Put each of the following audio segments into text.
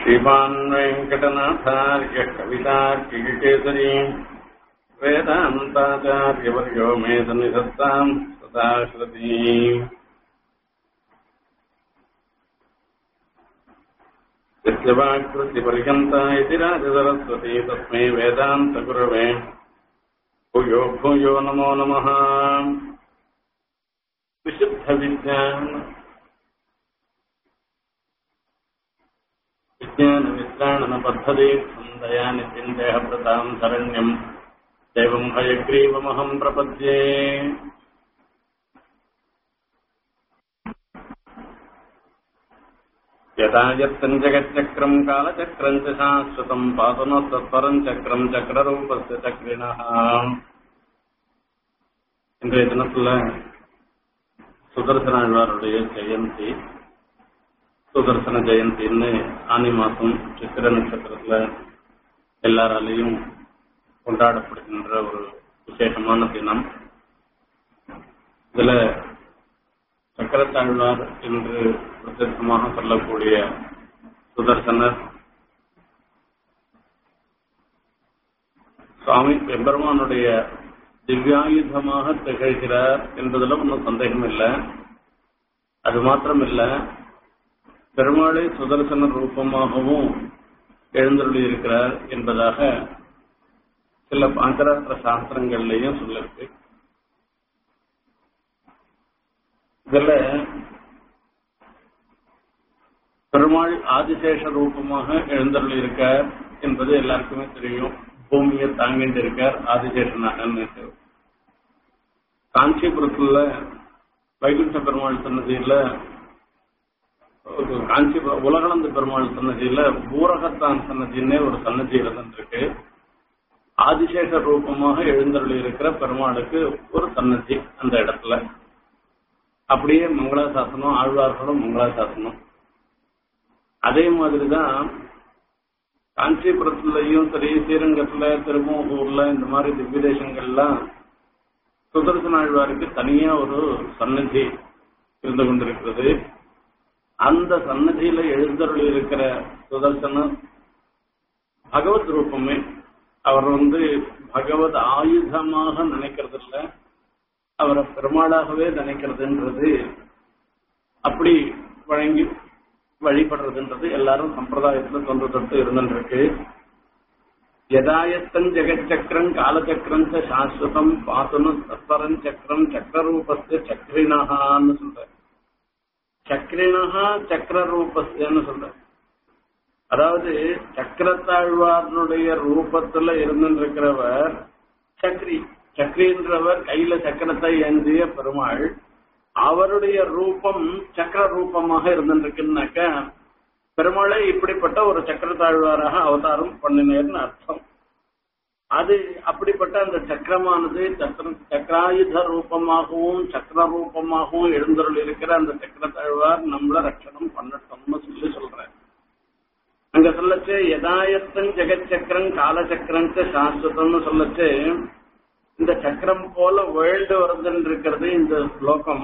श्रीमान् वेङ्कटनाथार्य कवितार्किकेसरी वेदान्ताचार्यवर्यो मे सन्निधत्ताम् सदा श्रुती यस्य वाक्कृतिपर्यन्ता इति राजसरस्वती तस्मै वेदान्तगुरवे भूयो भूयो नमो नमः विशुद्धविज्ञान विज्ञानवित्राणनपद्धते सन्दयानि चिन्तयप्रताम् शरण्यम् दैवम् हयग्रीवमहम् प्रपद्ये यदा यत्तम् जगच्चक्रम् कालचक्रम् च शाश्वतम् पातुनस्तत्परम् चक्रम् चक्ररूपस्य चक्रिणः இன்றைய தினத்துல சுதர்சனாழ்வாருடைய ஜெயந்தி சுதர்சன ஜெயந்தின்னு ஆனி மாசம் சித்திர நட்சத்திரத்துல எல்லாராலையும் கொண்டாடப்படுகின்ற ஒரு விசேஷமான தினம் இதுல சக்கரத்தாழ்வார் என்று பிரத்யேகமாக சொல்லக்கூடிய சுதர்சனர் சுவாமி எம்பெருமானுடைய திவ்யாயுதமாக திகழ்கிறார் என்பதில் ஒன்றும் சந்தேகம் இல்லை அது மாத்திரம் இல்ல பெருமாளை சுதர்சன ரூபமாகவும் எழுந்தருளி இருக்கிறார் என்பதாக சில பாங்கராத்திர சாஸ்திரங்கள்லையும் சொல்லிருக்கு இதுல பெருமாள் ஆதிசேஷ ரூபமாக எழுந்தருளி இருக்கார் என்பது எல்லாருக்குமே தெரியும் பூமியை தாங்கிட்டு இருக்கார் ஆதிசேஷனாக காஞ்சிபுரத்துல வைகுண்ட பெருமாள் சன்னதியில காஞ்சி உலகளந்த பெருமாள் சன்னதியில பூரகத்தான் சன்னதின்னே ஒரு சன்னதி இருந்துருக்கு ஆதிசேஷ ரூபமாக எழுந்தருளி இருக்கிற பெருமாளுக்கு ஒரு சன்னதி அந்த இடத்துல அப்படியே மங்களாசாசனம் ஆழ்வார்களும் மங்களாசாசனம் அதே மாதிரிதான் காஞ்சிபுரத்துலயும் சரி ஸ்ரீரங்கத்துல திருமூகூர்ல இந்த மாதிரி திவ்ய தேசங்கள்லாம் சுதர்சன ஆழ்வாருக்கு தனியா ஒரு சன்னதி இருந்து கொண்டிருக்கிறது அந்த சன்னதியில எழுந்தருளி இருக்கிற சுதர்சனம் பகவத் ரூபமே அவர் வந்து பகவத் ஆயுதமாக நினைக்கிறது இல்ல அவரை பெருமாளாகவே நினைக்கிறதுன்றது அப்படி வழங்கி வழிபடுறதுன்றது எல்லாரும் சம்பிரதாயத்துல தொன்று தொட்டு இருந்துருக்கு யதாயத்தன் ஜெகச்சக்கரம் காலச்சக்கரம் சாஸ்வதம் பாசுன தத்பரம் சக்கரம் சக்கரரூபஸ்து சக்கரினஹான்னு சொல்ற சக்கரினஹா சக்கரரூபஸ்துன்னு சொல்ற அதாவது சக்கரத்தாழ்வாரனுடைய ரூபத்துல இருந்திருக்கிறவர் சக்ரி சக்ரின்றவர் கையில சக்கரத்தை ஏந்திய பெருமாள் அவருடைய ரூபம் சக்கர ரூபமாக இருந்திருக்குன்னாக்க பெருமாளை இப்படிப்பட்ட ஒரு சக்கரத்தாழ்வாராக அவதாரம் பண்ணினேர்னு அர்த்தம் அது அப்படிப்பட்ட அந்த சக்கரமானது சக்கர சக்கராயுத ரூபமாகவும் சக்கர ரூபமாகவும் எழுந்தருள் இருக்கிற அந்த சக்கரத்தாழ்வார் நம்மள ரட்சணம் பண்ணட்டோம்னு சொல்லி சொல்றேன் அங்க சொல்லச்சு யதாயத்தன் ஜெகச்சக்கரம் காலச்சக்கரம் சாஸ்வதம்னு சொல்லச்சு இந்த சக்கரம் போல வேர்ல்டு வருதுன்னு இருக்கிறது இந்த ஸ்லோகம்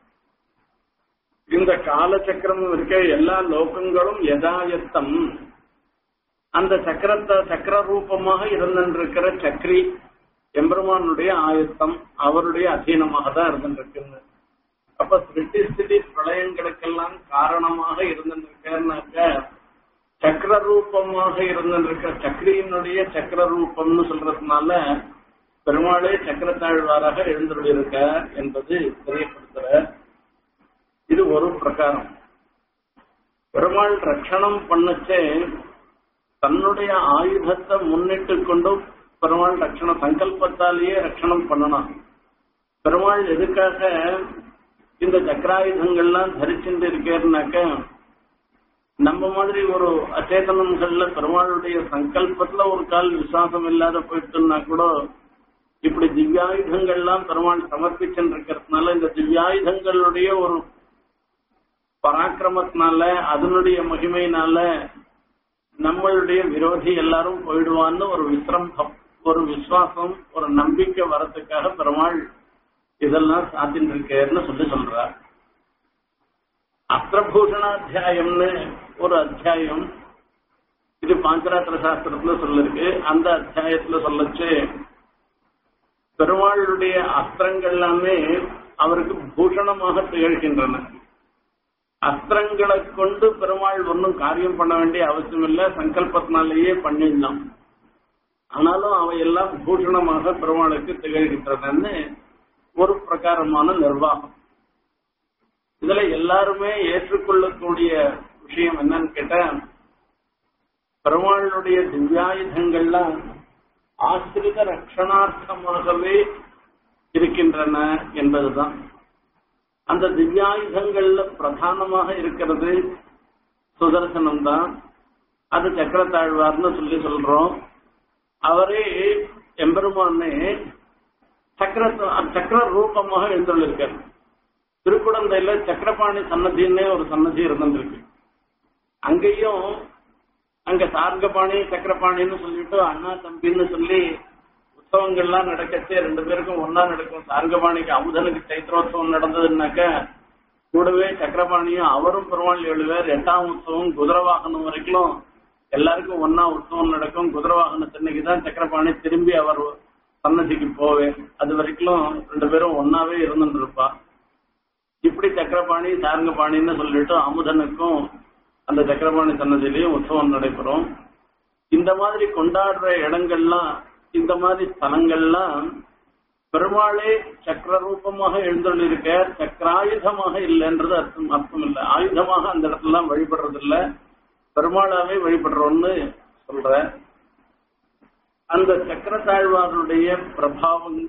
இந்த காலச்சக்கரம் இருக்க எல்லா லோகங்களும் யதாயத்தம் அந்த சக்கரத்தை சக்கர ரூபமாக இருந்திருக்கிற சக்ரி எம்பெருமானுடைய ஆயத்தம் அவருடைய அധീனமாக தான் இருந்திருக்குன்னு அப்ப சிருஷ்டி ஸ்திதி பிரளயங்களுக்கெல்லாம் காரணமாக இருந்திருக்காருனாக்க சக்கர ரூபமாக இருந்திருக்கிற சக்ரியினுடைய சக்கர ரூபம்னு சொல்றதுனால பெருமாளே சக்கரத்தாழ்வாராக எழுந்துள்ளிருக்க என்பது தெரியப்படுத்துற இது ஒரு பிரகாரம் பெருமாள் ரட்சணம் பண்ணச்சே தன்னுடைய ஆயுதத்தை முன்னிட்டு கொண்டு பெருமாள் ரட்சண சங்கல்பத்தாலேயே ரட்சணம் பண்ணணும் பெருமாள் எதுக்காக இந்த சக்கராயுதங்கள்லாம் தரிச்சுட்டு இருக்கேன்னாக்க நம்ம மாதிரி ஒரு அச்சேதனங்கள்ல பெருமாளுடைய சங்கல்பத்துல ஒரு கால் விசுவாசம் இல்லாத போயிட்டுன்னா கூட இப்படி திவ்யாயுதங்கள்லாம் பெருமாள் சமர்ப்பிச்சுட்டு இருக்கிறதுனால இந்த திவ்யாயுதங்களுடைய ஒரு பராக்கிரமத்தினால அதனுடைய மகிமையினால நம்மளுடைய விரோதி எல்லாரும் போயிடுவான்னு ஒரு விசிரம்பம் ஒரு விசுவாசம் ஒரு நம்பிக்கை வரத்துக்காக பெருமாள் இதெல்லாம் சாத்தின்னு இருக்கேன்னு சொல்லி சொல்றார் அஸ்திரபூஷணாத்தியாயம்னு ஒரு அத்தியாயம் இது பாஞ்சராத்திர சாஸ்திரத்துல சொல்லிருக்கு அந்த அத்தியாயத்துல சொல்லச்சு பெருமாளுடைய அஸ்திரங்கள் எல்லாமே அவருக்கு பூஷணமாக திகழ்கின்றன அஸ்திரங்களை கொண்டு பெருமாள் ஒன்றும் காரியம் பண்ண வேண்டிய அவசியம் இல்லை சங்கல்பத்தினாலேயே பண்ணிடலாம் ஆனாலும் அவையெல்லாம் பூஷணமாக பெருமாளுக்கு திகழ்கின்றனன்னு ஒரு பிரகாரமான நிர்வாகம் இதுல எல்லாருமே ஏற்றுக்கொள்ளக்கூடிய விஷயம் என்னன்னு கேட்டா பெருமாளுடைய திவ்யாயுதங்கள்லாம் ஆசிரித ரட்சணார்த்தமாகவே இருக்கின்றன என்பதுதான் அந்த திவ்யாயுதங்கள்ல பிரதானமாக இருக்கிறது சுதர்சனம் தான் அது சக்கரத்தாழ்வார்னு சொல்லி சொல்றோம் அவரே எம்பெருமானே சக்கர சக்கர ரூபமாக எழுந்துள்ளிருக்கார் திருக்குடந்தையில சக்கரபாணி சன்னதின்னே ஒரு சன்னதி இருந்திருக்கு அங்கேயும் அங்க சார்கபாணி சக்கரபாணின்னு சொல்லிட்டு அண்ணா தம்பின்னு சொல்லி உற்சவங்கள்லாம் நடக்கச்சே ரெண்டு பேருக்கும் ஒன்னா நடக்கும் சார்கபாணிக்கு அமுதனுக்கு சைத்திரோத்சவம் நடந்ததுன்னாக்க கூடவே சக்கரபாணியும் அவரும் பெருமாள் எழுவர் எட்டாம் உற்சவம் குதிரை வாகனம் வரைக்கும் எல்லாருக்கும் ஒன்னா உற்சவம் நடக்கும் குதிரை வாகனத்தன்னைக்கு தான் சக்கரபாணி திரும்பி அவர் சன்னதிக்கு போவேன் அது வரைக்கும் ரெண்டு பேரும் ஒன்னாவே இருந்துட்டு இருப்பா இப்படி சக்கரபாணி சாரங்கபாணின்னு சொல்லிட்டு அமுதனுக்கும் அந்த சக்கரபாணி சன்னதியிலையும் உற்சவம் நடைபெறும் இந்த மாதிரி கொண்டாடுற இடங்கள்லாம் இந்த மாதிரி ஸ்தலங்கள்லாம் பெருமாளே சக்கர ரூபமாக எழுந்தொள்ளிருக்க சக்கராயுதமாக இல்லைன்றது அர்த்தம் அர்த்தம் இல்லை ஆயுதமாக அந்த இடத்துல வழிபடுறது இல்ல பெருமாளாவே வழிபடுறோம்னு சொல்ற அந்த சக்கரத்தாழ்வாருடைய பிரபாவம்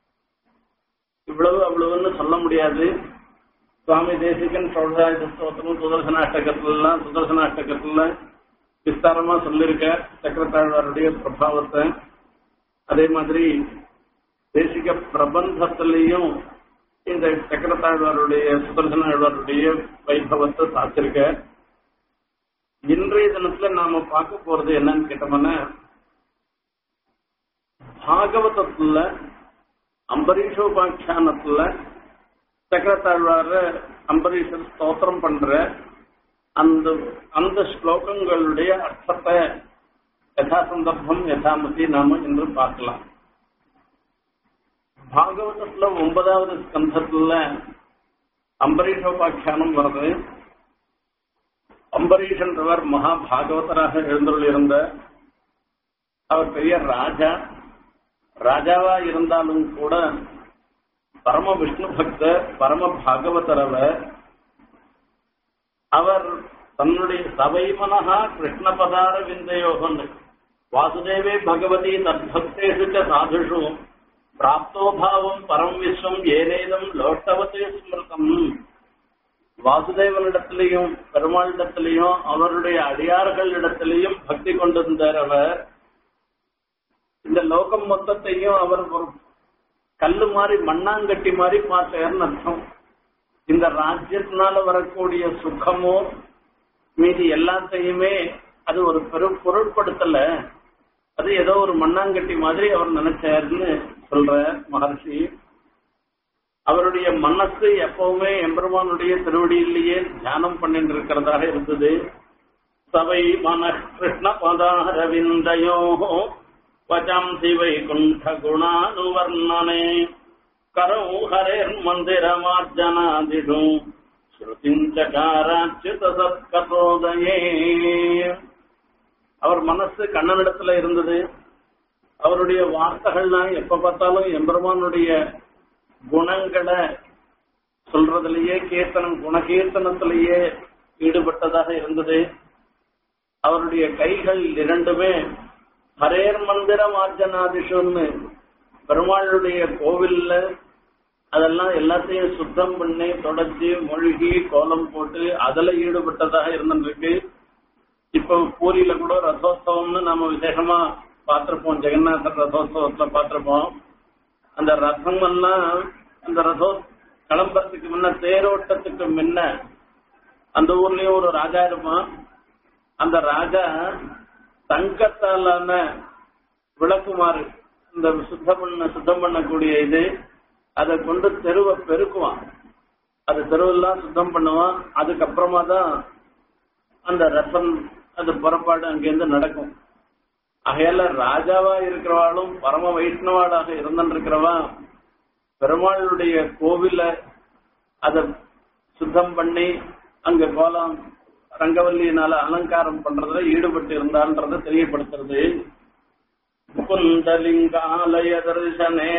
இவ்வளவு அவ்வளவுன்னு சொல்ல முடியாது சுவாமி தேசிகன் சௌதாயுத ஸ்தோத்திரம் சுதர்சன அஷ்டகத்துல சுதர்சன அஷ்டகத்துல விஸ்தாரமா சொல்லியிருக்க சக்கரத்தாழ்வாருடைய பிரபாவத்தை அதே மாதிரி தேசிக பிரபந்தத்திலையும் இந்த சக்கரத்தாழ்வாருடைய சுதர்சன ஆழ்வாருடைய வைபவத்தை சாத்திருக்க இன்றைய தினத்துல நாம பார்க்க போறது என்னன்னு கேட்டோம்னா பாகவதத்துல அம்பரீஷோபாக்கியானத்துல சக்கரத்தாழ்வார அம்பரீஷர் ஸ்தோத்திரம் பண்ற அந்த அந்த ஸ்லோகங்களுடைய அர்த்தத்தை யதா சந்தர்ப்பம் யதாமதி நாம இன்று பார்க்கலாம் பாகவதத்துல ஒன்பதாவது ஸ்கந்தத்துல அம்பரீஷோபாக்கியானம் வருது அம்பரீஷன்றவர் மகா பாகவதராக எழுந்துள்ளிருந்த அவர் பெரிய ராஜா ராஜாவா இருந்தாலும் கூட பரம விஷ்ணு பக்த பரம பாகவதர் அவர் அவர் தன்னுடைய சபை மனஹா கிருஷ்ண பதார விந்தையோகன் வாசுதேவே பகவதி தத்பக்தேஷு ச சாதுஷு பிராப்தோபாவம் பரம் விஸ்வம் ஏனேதம் லோட்டவத்தே ஸ்மிருதம் வாசுதேவனிடத்திலையும் பெருமாளிடத்திலையும் அவருடைய அடியார்களிடத்திலையும் பக்தி கொண்டிருந்தார் அவர் இந்த லோகம் மொத்தத்தையும் அவர் ஒரு கல்லு மாதிரி மண்ணாங்கட்டி மாதிரி பார்த்தார்னு அர்த்தம் இந்த ராஜ்யத்தினால வரக்கூடிய சுகமோ மீதி எல்லாத்தையுமே அது ஒரு பெரும் பொருட்படுத்தல அது ஏதோ ஒரு மண்ணாங்கட்டி மாதிரி அவர் நினைச்சாருன்னு சொல்ற மகர்ஷி அவருடைய மனசு எப்பவுமே எம்பெருமானுடைய திருவடியிலேயே தியானம் பண்ணிட்டு இருக்கிறதாக இருந்தது சபை மன கிருஷ்ண பதாரவிந்தயோ வஜாம்சி வைகுண்ட குணானுவர்ணனே करौ हरेर्मन्दिरमार्जनादिषु श्रुतिम् चकाराच्युत சத்கதோதயே அவர் மனசு கண்ணனிடத்துல இருந்தது அவருடைய வார்த்தைகள்லாம் எப்ப பார்த்தாலும் எம்பெருமானுடைய குணங்களை சொல்றதுலயே கீர்த்தனம் குணகீர்த்தனத்திலேயே ஈடுபட்டதாக இருந்தது அவருடைய கைகள் இரண்டுமே ஹரேர் மந்திர மார்ஜனாதிஷுன்னு பெருமாளுடைய கோவில்ல அதெல்லாம் எல்லாத்தையும் சுத்தம் பண்ணி தொடச்சி மொழிகி கோலம் போட்டு அதுல ஈடுபட்டதாக இருந்திருக்கு இப்ப பூரியில கூட ரதோத்சவம்னு நாம விசேஷமா பார்த்திருப்போம் ஜெகநாதர் ரதோத்சவத்துல பார்த்திருப்போம் அந்த ரதம் எல்லாம் அந்த ரதோ கிளம்புறதுக்கு முன்ன தேரோட்டத்துக்கு முன்ன அந்த ஊர்லயும் ஒரு ராஜா இருப்பான் அந்த ராஜா தங்கத்தாலான விளக்குமாறு இந்த சுத்தம் பண்ண சுத்தம் பண்ணக்கூடிய இது அதை கொண்டு தெருவை பெருக்குவான் அது தெருவெல்லாம் சுத்தம் பண்ணுவான் அதுக்கப்புறமா தான் அந்த ரசம் அது புறப்பாடு அங்கிருந்து நடக்கும் ஆகையால ராஜாவா இருக்கிறவாளும் பரம வைஷ்ணவாளாக இருந்திருக்கிறவா பெருமாளுடைய கோவில அத சுத்தம் பண்ணி அங்க கோலம் ரங்கவல்லியினால அலங்காரம் பண்றதுல ஈடுபட்டு இருந்தான்றத தெரியப்படுத்துறது குந்தலிங்காலய தர்சனே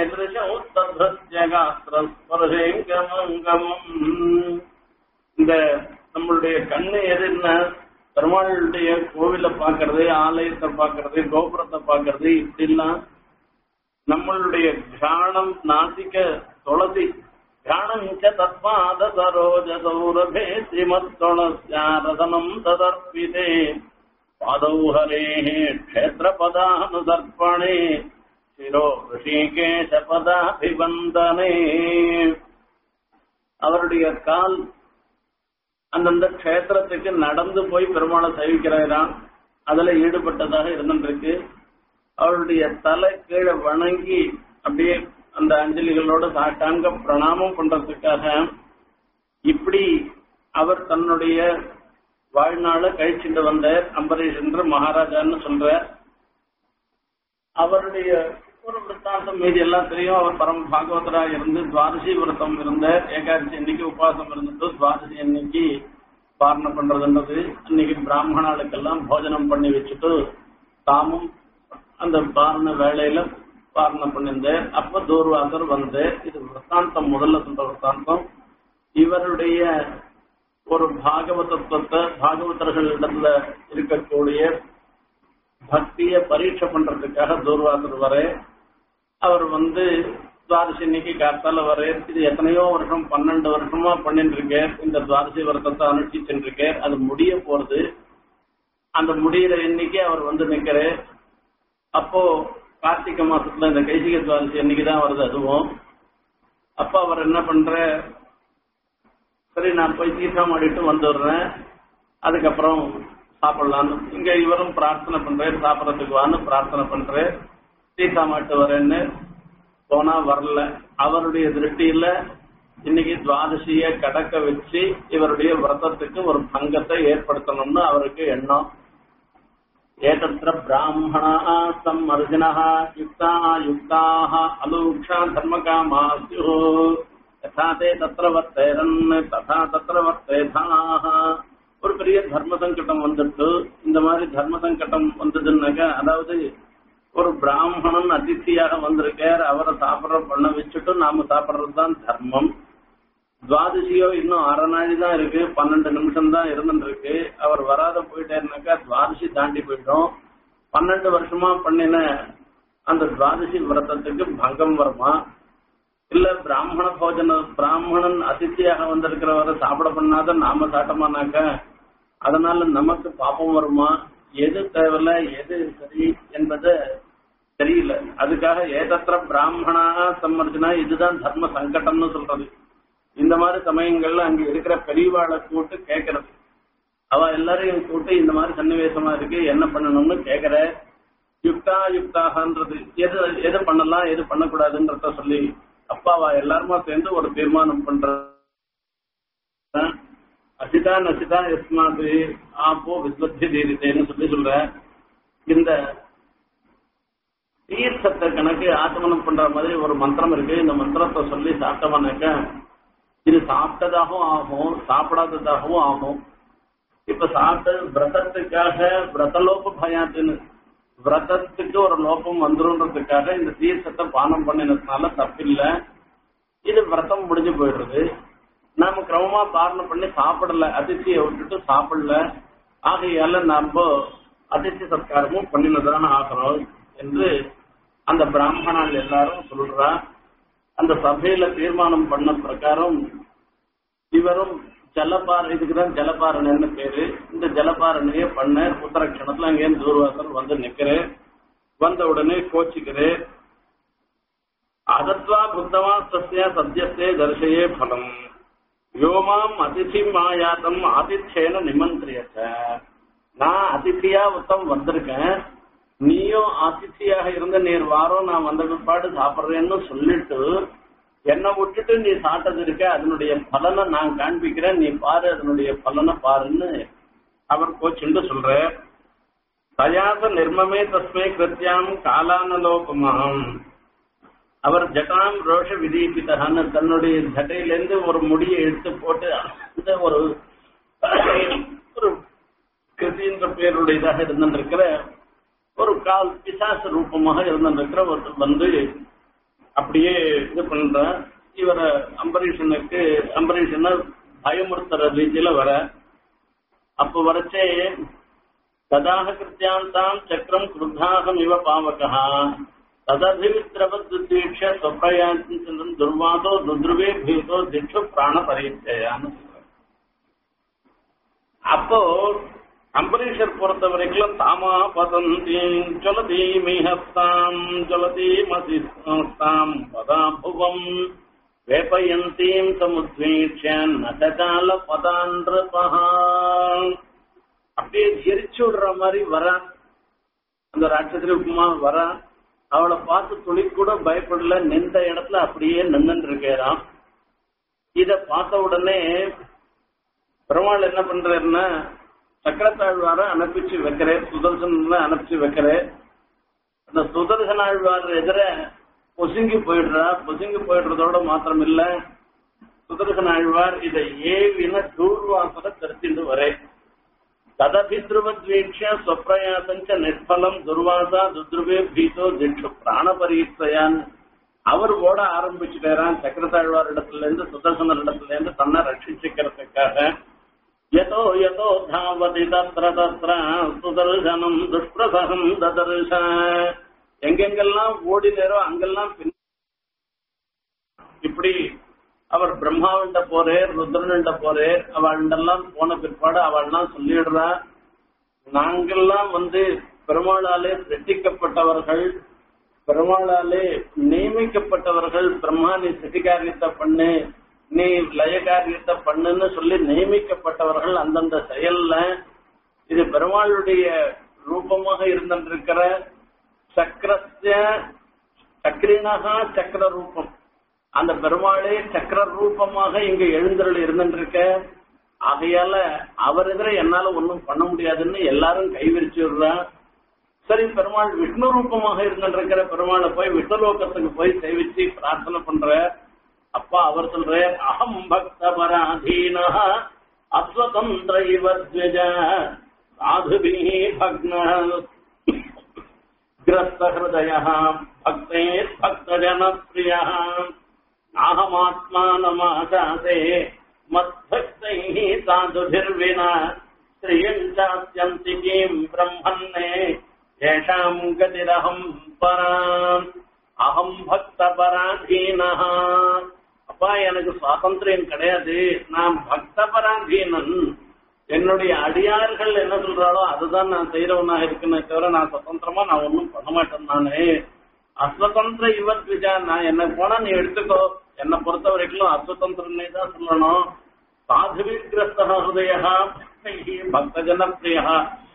திருஷோத்தேங்கமங்கமம் இந்த நம்மளுடைய கண்ணு எதுன்னா பெருமாளுடைய கோவில பாக்குறது ஆலயத்தை பாக்குறது கோபுரத்தை பாக்குறது இப்படிலாம் நம்மளுடைய தியானம் நாசிக்க துளசி தியானம் தத்பாத சரோஜ சௌரபே ஸ்ரீமத்வணஸ்யாரதனம் ததர்ப்பிதே பாதௌ ஹரே க்ஷேத்திரபதானுசர்ப்பணே சிரோ ரிஷிகேஷ பதாபிவந்தனே அவருடைய கால் அந்தந்த க்ஷேத்திரத்துக்கு நடந்து போய் பெருமாளை சேவிக்கிறாராம் அதுல ஈடுபட்டதாக இருந்துருக்கு அவருடைய தலை கீழே வணங்கி அப்படியே அந்த அஞ்சலிகளோட சாட்டாங்க பிரணாமம் பண்றதுக்காக இப்படி அவர் தன்னுடைய வாழ்நாள கழிச்சுட்டு வந்தார் அம்பரீஷ் என்று மகாராஜான்னு சொல்ற அவருடைய ஒரு விற்த்தாந்தம் மீதி எல்லாம் தெரியும் அவர் பரம பாகவதரா இருந்து துவாதசி விரதம் இருந்த ஏகாதசி அன்னைக்கு உபவாசம் இருந்துட்டு துவாதசி அன்னைக்கு பாரணம் பண்றதுன்றது அன்னைக்கு பிராமணாளுக்கெல்லாம் போஜனம் பண்ணி வச்சுட்டு தாமும் அந்த பாரண வேலையில பாரணம் பண்ணியிருந்தார் அப்ப தூர்வாசர் வந்து இது விற்த்தாந்தம் முதல்ல சொல்ற விற்த்தாந்தம் இவருடைய ஒரு பாகவதத்துவத்தை பாகவதர்களிடத்துல இருக்கக்கூடிய பக்திய பரீட்சை பண்றதுக்காக தூர்வாசர் வர அவர் வந்து துவாதசி இன்னைக்கு காத்தால வர இது எத்தனையோ வருஷம் பன்னெண்டு வருஷமா பண்ணிட்டு இருக்கேன் இந்த துவாதசி விரதத்தை அனுஷ்டிச்சுட்டு இருக்கேன் அது முடிய போறது அந்த முடியிற இன்னைக்கு அவர் வந்து நிக்கிற அப்போ கார்த்திகை மாசத்துல இந்த கைசிக துவாதசி அன்னைக்கு தான் வருது அதுவும் அப்ப அவர் என்ன பண்ற சரி நான் போய் தீர்த்தம் ஆடிட்டு வந்துடுறேன் அதுக்கப்புறம் சாப்பிடலான்னு இங்க இவரும் பிரார்த்தனை பண்றாரு சாப்பிடறதுக்கு வான்னு பிரார்த்தனை பண்றாரு தீர்த்தம் ஆட்டு வரேன்னு போனா வரல அவருடைய திருஷ்டியில இன்னைக்கு துவாதசிய கடக்க வச்சு இவருடைய விரதத்துக்கு ஒரு பங்கத்தை ஏற்படுத்தணும்னு அவருக்கு எண்ணம் ஏதத்திர பிராமணா சம் அர்ஜுனா யுக்தா யுக்தாக அலூக்ஷா தர்மகாமா ஸ்யு யதா தே தத்திர வர்த்தேரன் ததா தத்திர வர்த்தேதாக ஒரு பெரிய தர்ம சங்கடம் வந்துட்டு இந்த மாதிரி தர்ம சங்கடம் வந்ததுன்னாக்கா அதாவது ஒரு பிராமணன் அதிர்ச்சியாக வந்திருக்கார் அவரை சாப்பிட்ற பண்ண வச்சுட்டு நாம சாப்பிட்றது தான் தர்மம் துவாதசியோ இன்னும் அரை நாள் தான் இருக்கு பன்னெண்டு நிமிஷம் தான் இருந்துட்டு இருக்கு அவர் வராத போயிட்டாருனாக்கா துவாதசி தாண்டி போயிட்டோம் பன்னெண்டு வருஷமா பண்ணின அந்த துவாதசி விரதத்துக்கு பங்கம் வருமா இல்ல பிராமண போஜன பிராமணன் அதிர்ச்சியாக வந்திருக்கிறவரை சாப்பிட பண்ணாத நாம சாட்டமானாக்க அதனால நமக்கு பாப்பம் வருமா எது தேவையில்ல எது சரி என்பது தெரியல அதுக்காக ஏதத்திர பிராமணா சம்மர்ஜனா இதுதான் தர்ம சங்கடம்னு சொல்றது இந்த மாதிரி சமயங்கள்ல அங்க இருக்கிற பெரியவாளை கூட்டு கேட்கறது அவ எல்லாரையும் கூட்டு இந்த மாதிரி சன்னிவேசமா இருக்கு என்ன பண்ணணும்னு கேக்குற யுக்தா யுக்தாகன்றது எது எது பண்ணலாம் எது பண்ணக்கூடாதுன்றத சொல்லி அப்பாவா எல்லாருமா சேர்ந்து ஒரு தீர்மானம் பண்ற அசிதா நசிதா எஸ்மாது ஆப்போ விஸ்வத்தி தீரித்தேன்னு சொல்லி சொல்ற இந்த தீர்த்தத்தை கணக்கு ஆச்சமனம் பண்ற மாதிரி ஒரு மந்திரம் இருக்கு இந்த மந்திரத்தை சொல்லி சாப்பிட்டவனாக்க இது சாப்பிட்டதாகவும் ஆகும் சாப்பிடாததாகவும் ஆகும் இப்ப சாப்பிட்ட விரதத்துக்காக விரதலோப பயாத்துன்னு விரதத்துக்கு ஒரு லோபம் வந்துருன்றதுக்காக இந்த தீர்த்தத்தை பானம் பண்ணினதுனால தப்பில்லை இது விரதம் முடிஞ்சு போயிடுறது நாம கிரமமா பாரணம் பண்ணி சாப்பிடல அதிர்ச்சியை விட்டுட்டு சாப்பிடல ஆகையால நாம அதிர்ச்சி சத்காரமும் பண்ணினதான ஆகிறோம் என்று அந்த பிராமணால் எல்லாரும் சொல்றா அந்த சபையில தீர்மானம் பண்ண பிரகாரம் இவரும் ஜலபார இதுக்குதான் ஜலபாரணைன்னு பேரு இந்த ஜலபாரணைய பண்ண உத்தரக்ஷணத்துல அங்கேருந்து தூர்வாசல் வந்து நிக்கிறேன் வந்த உடனே கோச்சிக்கிறேன் அதத்வா புத்தவா சசிய சத்தியத்தே தரிசையே பலம் யோமாம் அதிதி மாயாதம் ஆதித்யேன நிமந்திரியச்ச நான் அதித்தியா உத்தம் வந்திருக்கேன் நீயும் அதித்தியாக இருந்த நீர் வாரம் நான் வந்த பிற்பாடு சாப்பிடுறேன்னு சொல்லிட்டு என்னை விட்டுட்டு நீ சாப்பிட்டது இருக்க அதனுடைய பலனை நான் காண்பிக்கிறேன் நீ பாரு அதனுடைய பலனை பாருன்னு அவர் கோச்சுண்டு சொல்ற தயாச நிர்மமே தஸ்மை கிருத்தியாம் காலானலோகமாம் அவர் ஜட்டாம் ரோஷ விதீபிதகான்னு தன்னுடைய ஜட்டையிலிருந்து ஒரு முடியை எடுத்து போட்டு அந்த ஒரு ஒரு கிருதின்ற பேருடையதாக இருந்திருக்கிற ஒரு கால் பிசாச ரூபமாக இருந்திருக்கிற ஒருத்தர் வந்து அப்படியே இது பண்ற இவர அம்பரீஷனுக்கு அம்பரீஷனை பயமுறுத்துற ரீதியில வர அப்ப வரச்சே ததாக கிருத்தியாந்தாம் சக்கரம் குருத்தாகம் இவ பாவகா ததபிவித்திரவத்வீட்ச சொப்ரயாச்சந்திரன் துர்வாசோ துத்ருவே பீதோ திக்ஷு பிராண பரிச்சயான்னு அப்போ அம்பரீஷர் பொறுத்த வரைக்கும் தாமா பதந்தி ஜலதி மிஹஸ்தாம் ஜலதி மசிஸ்தாம் பதாபுவம் வேப்பயந்தீம் சமுத்வீட்ச நதகால பதாந்திரபகா அப்படியே எரிச்சு விடுற மாதிரி வர அந்த ராட்சசி உப்புமா வர அவளை பார்த்து துளி கூட பயப்படல நின்ற இடத்துல அப்படியே நின்று இருக்கிறான் இத பார்த்த உடனே பெருமாள் என்ன பண்றாருன்னா சக்கரத்தாழ்வார அனுப்பிச்சு வைக்கிறேன் சுதர்சன அனுப்பிச்சு வைக்கிறேன் அந்த சுதர்சன ஆழ்வார் எதிர பொசுங்கி போயிடுறா பொசுங்கி போயிடுறதோட மாத்திரம் இல்ல சுதர்சன ஆழ்வார் இதை ஏவின தூர்வாசனை திருத்திண்டு வரேன் ததபித்ருவத்வீட்ச ஸ்வப்பிரயாசஞ்ச நிஷ்பலம் துர்வாசா துத்ருவே பீதோ திக்ஷு பிராணபரீட்சையான் அவர் ஓட ஆரம்பிச்சுட்டாரான் சக்கரத்தாழ்வார் இடத்துல இருந்து சுதர்சனர் இடத்துல இருந்து தன்னை ரட்சிச்சுக்கிறதுக்காக யதோ யதோ தாவதி தத்ர தத்ர சுதர்சனம் துஷ்பிரசகம் ததர்ஷ எங்கெங்கெல்லாம் ஓடினேரோ அங்கெல்லாம் பின் இப்படி அவர் பிரம்மாவிண்ட போறே ருத்ரனிண்ட போறே அவள்டெல்லாம் போன பிற்பாடு அவள்லாம் சொல்லிடுறா நாங்கெல்லாம் வந்து பெருமாளாலே சிருஷ்டிக்கப்பட்டவர்கள் பெருமாளாலே நியமிக்கப்பட்டவர்கள் பிரம்மா நீ சிருஷ்டிகாரியத்தை பண்ணு நீ லயகாரியத்தை பண்ணுன்னு சொல்லி நியமிக்கப்பட்டவர்கள் அந்தந்த செயல்ல இது பெருமாளுடைய ரூபமாக இருந்திருக்கிற சக்கரஸ்ய சக்கரினகா சக்கர ரூபம் அந்த பெருமாளே சக்கர ரூபமாக இங்க எழுந்தருள் இருந்துருக்க ஆகையால அவர் எதிர என்னால ஒன்றும் பண்ண முடியாதுன்னு எல்லாரும் கைவிரிச்சு விடுறா சரி பெருமாள் விஷ்ணு ரூபமாக இருந்துருக்கிற பெருமாளை போய் விஷ்ணுலோகத்துக்கு போய் சேவிச்சு பிரார்த்தனை பண்ற அப்பா அவர் சொல்ற அகம் பக்த பராதீன அஸ்வதந்திர இவத்வஜ சாதுபி பக்ன கிரஸ்த ஹிருதய பக்தே பக்த ஜனப்பிரிய नाहमात्मानमाशासे मद्भक्तैः साधुभिर्विना श्रियञ्चात्यन्ति किम् ब्रह्मन्ने येषाम् गतिरहम् पराम् அகம் பக்த பராதீனஹ அப்பா எனக்கு சுவாதந்திரம் கிடையாது நான் பக்த பராதீனன் என்னுடைய அடியார்கள் என்ன சொல்றாளோ அதுதான் நான் செய்யறவனாக இருக்கேனே தவிர நான் சுதந்திரமா நான் ஒன்றும் பண்ண மாட்டேன் நானு அஸ்வதந்திர இவர் விஜா நான் என்ன போனா நீ எடுத்துக்கோ என்னை பொறுத்த வரைக்கும் அஸ்வதந்திரனே தான் சொல்லணும் சாதுவிகிரஸ்த ஹிருதய பக்தஜன பிரியா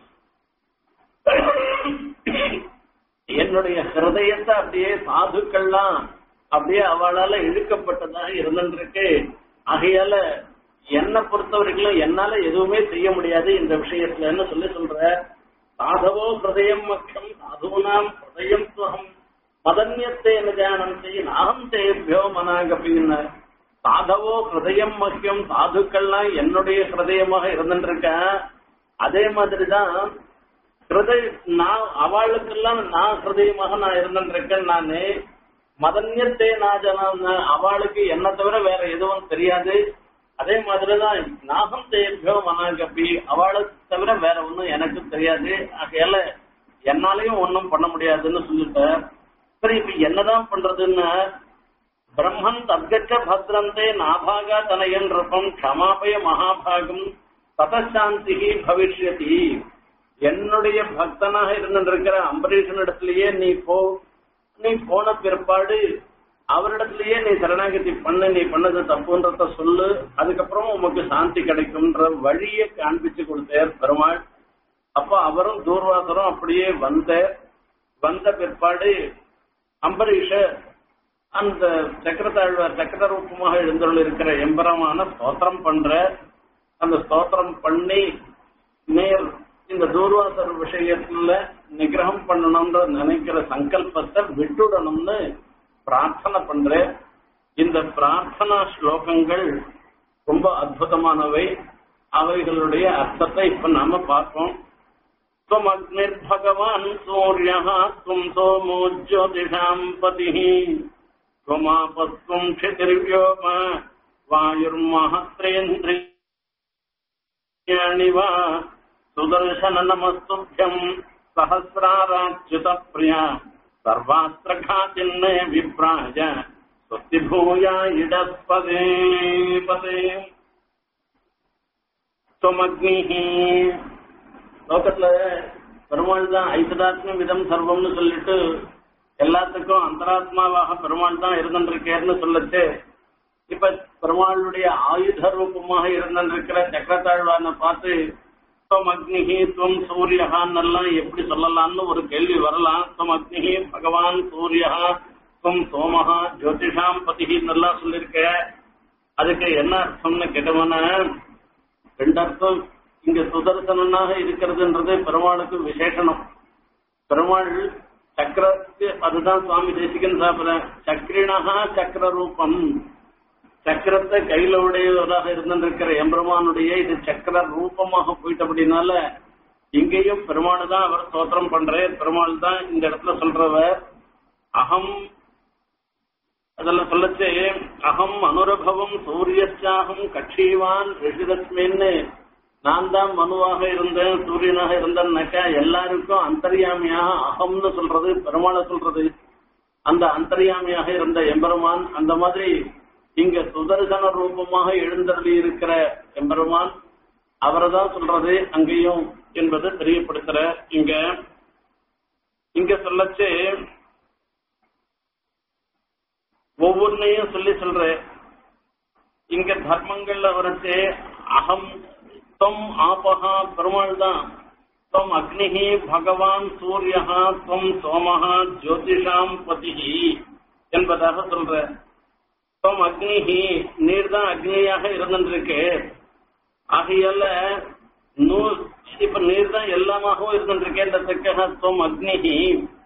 என்னுடைய ஹிருதயத்தை அப்படியே சாதுக்கள்லாம் அப்படியே அவளால இழுக்கப்பட்டதாக இருந்துருக்கு ஆகையால என்னை பொறுத்த வரைக்கும் என்னால எதுவுமே செய்ய முடியாது இந்த விஷயத்துலன்னு சொல்லி சொல்ற சாதவோ ஹிருதயம் மக்கியம் சாதுனாம் ஹிருதயம் சுகம் மதன்யத்தேன ஜானந்தி நாகம் தேபியோ மனாகபின்னு சாதவோ ஹிருதயம் மக்கியம் சாதுக்கள்லாம் என்னுடைய ஹிருதயமாக இருந்துருக்க அதே மாதிரிதான் ஹிருதய நான் அவளுக்கெல்லாம் நான் ஹிருதயமாக நான் இருந்துருக்கேன் நானு மதன்யத்தே நாஜனான் அவளுக்கு என்ன தவிர வேற எதுவும் தெரியாது அதே மாதிரிதான் நாகம் தேபியோ மனாகபி அவளை தவிர வேற ஒண்ணும் எனக்கு தெரியாது ஆகையால என்னாலையும் ஒன்றும் பண்ண முடியாதுன்னு சொல்லிட்டேன் சரி இப்ப என்னதான் பண்றதுன்னு பிரம்மன் தத்கச்ச பத்ரந்தே நாபாகா தனயன் ரூபம் க்ஷமாபய மகாபாகம் ததசாந்தி பவிஷ்யதி என்னுடைய பக்தனாக இருந்திருக்கிற அம்பரீஷன் இடத்திலேயே நீ போ நீ போன பிற்பாடு அவரிடத்திலேயே நீ சரணாகதி பண்ண நீ பண்ணது தப்புன்றத சொல்லு அதுக்கப்புறம் உமக்கு சாந்தி கிடைக்கும்ன்ற வழியை காண்பிச்சு கொடுத்தார் பெருமாள் அப்ப அவரும் தூர்வாசரும் அப்படியே வந்த வந்த பிற்பாடு அம்பரீஷ அந்த சக்கரத்தாழ்வார் சக்கர ரூபமாக எழுந்தருள் இருக்கிற எம்பரமான ஸ்தோத்திரம் பண்ற அந்த ஸ்தோத்திரம் பண்ணி நேர் இந்த தூர்வாசர் விஷயத்துல நிகிரகம் பண்ணணும்ன்ற நினைக்கிற சங்கல்பத்தை விட்டுடணும்னு பிரார்த்தனை பண்றேன் இந்த பிரார்த்தனா ஸ்லோகங்கள் ரொம்ப அற்புதமானவை அவைகளுடைய அர்த்தத்தை இப்ப நாம பார்ப்போம் त्वमग्निर्भगवान् सूर्यः त्वम् सोमो ज्योतिषाम् पतिः त्वमापस्त्वम् क्षितिर्व्योम वायुर्महत्रेन्द्रियाणि वा सुदर्शन नमस्तुभ्यम् सहस्राराच्युतप्रिया सर्वात्र घातिन्ने विप्राय स्वस्ति भूया इडस्पदे पदे त्वमग्निः லோகத்துல பெருமாள் தான் ஐசதாத்ம விதம் சர்வம்னு சொல்லிட்டு எல்லாத்துக்கும் அந்தராத்மாவாக பெருமாள் தான் இருந்திருக்கேன்னு சொல்லச்சு இப்ப பெருமாளுடைய ஆயுத ரூபமாக இருந்திருக்கிற சக்கரத்தாழ்வான பார்த்து துவம் அக்னிஹி துவம் சூரியகான் எல்லாம் எப்படி சொல்லலாம்னு ஒரு கேள்வி வரலாம் துவம் அக்னிஹி பகவான் சூரியஹா துவம் சோமஹா ஜோதிஷாம் பதிகின்னு எல்லாம் சொல்லியிருக்க அதுக்கு என்ன அர்த்தம்னு கேட்டவன ரெண்டு அர்த்தம் இங்க சுதர்சனனாக இருக்கிறதுன்றது பெருமாளுக்கு விசேஷனம் பெருமாள் சக்கரத்து அதுதான் சுவாமி தேசிகன் சாப்பிட சக்கரிணகா சக்கர ரூபம் சக்கரத்தை கையில உடையவராக இருந்திருக்கிற எம்பெருமானுடைய இது சக்கர ரூபமாக போயிட்டபடினால இங்கேயும் பெருமாள் தான் அவர் சோத்திரம் பண்றார் பெருமாள் தான் இந்த இடத்துல சொல்றவர் அகம் அதெல்லாம் சொல்லச்சு அகம் அனுரபவம் சூரியச்சாகம் கட்சிவான் ரிஷிதஸ்மின்னு நான் தான் மனுவாக இருந்தேன் சூரியனாக இருந்தேன்னாக்கா எல்லாருக்கும் அந்தர்யாமியாக அகம்னு சொல்றது பெருமாளை சொல்றது அந்த அந்தர்யாமியாக இருந்த எம்பெருமான் அந்த மாதிரி இங்க சுதர்சன ரூபமாக எழுந்தருளி இருக்கிற எம்பெருமான் அவரை தான் சொல்றது அங்கேயும் என்பது தெரியப்படுத்துற இங்க இங்க சொல்லச்சு ஒவ்வொன்னையும் சொல்லி சொல்ற இங்க தர்மங்கள்ல வரச்சு அகம் त्वम् आपः பெருமாள் தான் त्वम् अग्निः பகவான் சூரியः त्वम् சோமः ஜோதிஷாம் பதிஹி என்பதாக சொல்ற त्वम् அக்னிஹி நீர் தான் அக்னியாக இருந்திருக்கு ஆகையால நூ இப்ப நீர் தான் எல்லாமாகவும் இருந்திருக்கேன்றதுக்காக त्वम् அக்னிஹி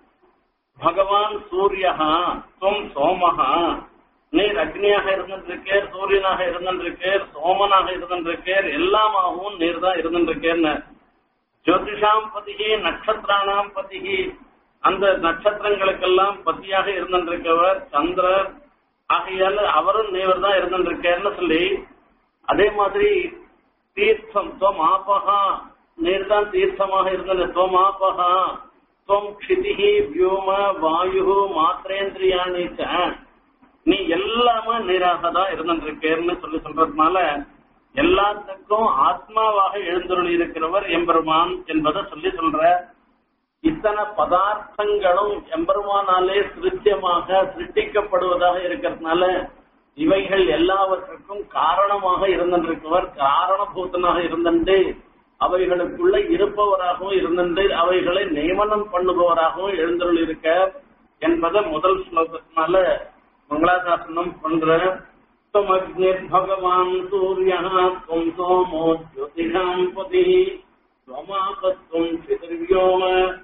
பகவான் சூரியஹா त्वम् சோமஹா நீர் அக்னியாக இருந்திருக்கேர் சூரியனாக இருந்திருக்கேர் சோமனாக இருந்திருக்கேர் எல்லாமாகவும் நீர் தான் இருந்திருக்கேன்னு ஜோதிஷாம் பதிகி நட்சத்திரானாம் பதிகி அந்த நட்சத்திரங்களுக்கெல்லாம் பத்தியாக இருந்திருக்கவர் சந்திரர் ஆகையால அவரும் நீவர் தான் இருந்திருக்கேன்னு சொல்லி அதே மாதிரி தீர்த்தம் துவம் ஆபகா நீர் தான் தீர்த்தமாக இருந்த துவம் ஆபகா துவம் க்ஷிதிகி வியோம வாயு மாத்திரேந்திரியாணி நீ எல்லாமே நீராக தான் இருந்திருக்கேன்னு சொல்லி சொல்றதுனால எல்லாத்துக்கும் ஆத்மாவாக எழுந்தருளி இருக்கிறவர் எம்பெருமான் என்பதை சொல்லி சொல்ற இத்தனை பதார்த்தங்களும் எம்பெருமானாலே சிருத்தியமாக சிருஷ்டிக்கப்படுவதாக இருக்கிறதுனால இவைகள் எல்லாவற்றுக்கும் காரணமாக இருந்திருக்கவர் காரணபூத்தனாக இருந்துட்டு அவைகளுக்குள்ள இருப்பவராகவும் இருந்துட்டு அவைகளை நியமனம் பண்ணுபவராகவும் எழுந்தருள் இருக்க என்பதை முதல் ஸ்லோகத்தினால மங்களாசாசனம் பண்ற त्वमग्निर्भगवान् सूर्यः त्वम् सोमो ज्योतिषाम् पतिः त्वमापत्वम् क्षितिर्व्योम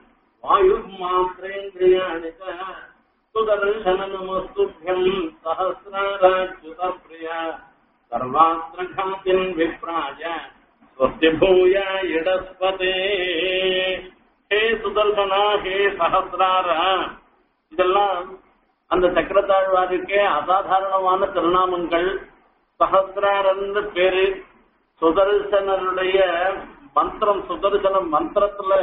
वायुर्मात्रेन्द्रियाणि च सुदर्शन नमस्तुभ्यम् सहस्राराच्युतप्रिय सर्वात्र घातिन् विप्राय स्वस्ति भूय इडस्पते हे சுதர்சனா ஹே சஹசிரார இதெல்லாம் அந்த சக்கரத்தாழ்வாருக்கே அசாதாரணமான திருநாமங்கள் சஹசிராரன்னு பேரு சுதர்சனருடைய மந்திரம் சுதர்சன மந்திரத்துல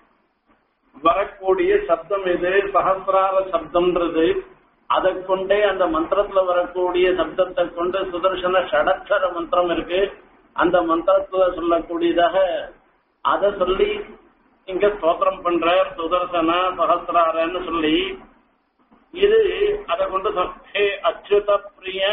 வரக்கூடிய சப்தம் இது சஹசிரார சப்தம்ன்றது அதை கொண்டே அந்த மந்திரத்துல வரக்கூடிய சப்தத்தை கொண்டு சுதர்சன ஷடக்ஷர மந்திரம் இருக்கு அந்த மந்திரத்துல சொல்லக்கூடியதாக அதை சொல்லி இங்க ஸ்தோத்திரம் பண்ற சுதர்சன சஹசிராரன்னு சொல்லி இது அதை கொண்டு ஹே அச்சுத பிரிய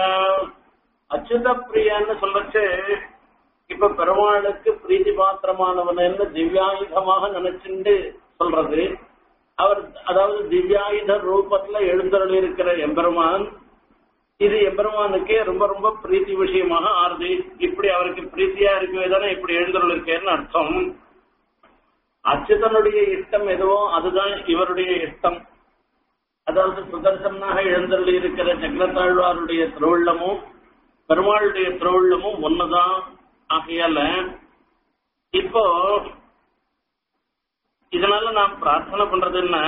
அச்சுத பிரியான்னு சொல்லச்சு இப்ப பெருமாளுக்கு பிரீதி பாத்திரமானவன் திவ்யாயுதமாக நினைச்சுண்டு சொல்றது அவர் அதாவது திவ்யாயுத ரூபத்துல எழுந்தருள் இருக்கிற எம்பெருமான் இது எம்பெருமானுக்கே ரொம்ப ரொம்ப பிரீத்தி விஷயமாக ஆறுது இப்படி அவருக்கு பிரீத்தியா இருக்கவே தானே இப்படி எழுந்தருள் இருக்கேன்னு அர்த்தம் அச்சுதனுடைய இஷ்டம் எதுவோ அதுதான் இவருடைய இஷ்டம் அதாவது சுதர்சனாக எழுந்தருளி இருக்கிற சக்கரத்தாழ்வாருடைய திருவுள்ளமும் பெருமாளுடைய திருவுள்ளமும் ஒண்ணுதான் ஆகையால இப்போ இதனால நான் பிரார்த்தனை பண்றது என்ன